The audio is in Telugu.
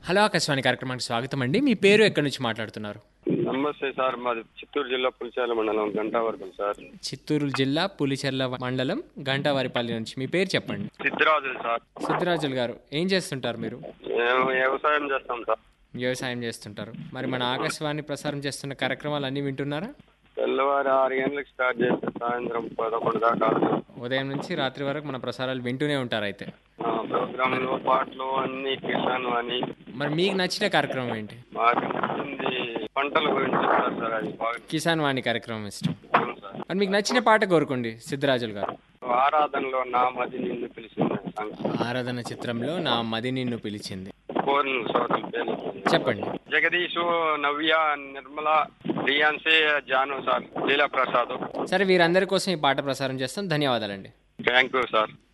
హలో ఆకాశవాణి కార్యక్రమానికి స్వాగతం అండి మీ పేరు ఎక్కడి నుంచి మాట్లాడుతున్నారు నమస్తే సార్ మాది చిత్తూరు జిల్లా పులిచాల మండలం గంటావర్గం సార్ చిత్తూరు జిల్లా పులిచెర్ల మండలం గంటావారిపల్లి నుంచి మీ పేరు చెప్పండి సిద్ధిరాజులు సార్ సిద్ధరాజులు గారు ఏం చేస్తుంటారు మీరు మేము వ్యవసాయం చేస్తాం సార్ వ్యవసాయం చేస్తుంటారు మరి మన ఆకాశవాణి ప్రసారం చేస్తున్న కార్యక్రమాలు అన్నీ వింటున్నారా తెల్లవారు ఆరు గంటలకు స్టార్ట్ చేస్తే సాయంత్రం పదకొండు దాకా ఉదయం నుంచి రాత్రి వరకు మన ప్రసారాలు వింటూనే ఉంటారు అయితే ఆ, ప్రోగ్రాంలు పాటలు అన్ని కిసాన్ అని మరి మీకు నచ్చిన కార్యక్రమం ఏంటి మాకు నచ్చింది పంటల గురించి చెప్తారు సార్ అది బాగా కిసాన్ వాణి కార్యక్రమం ఇష్టం అవును సార్ మరి మీకు నచ్చిన పాట కోరుకోండి సిద్ధరాజులు గారు ఆరాధనలో నా మది నిన్ను పిలిచింది సాంగ్ ఆరాధన చిత్రంలో నా మది నిన్ను పిలిచింది కోరిన సోదరుల పేర్లు చెప్పండి జగదీషు నవ్య నిర్మల రియాన్సీ జాను సార్ లీలా ప్రసాద్ సరే వీరందరి కోసం ఈ పాట ప్రసారం చేస్తాం ధన్యవాదాలండి థ్యాంక్ యూ సార్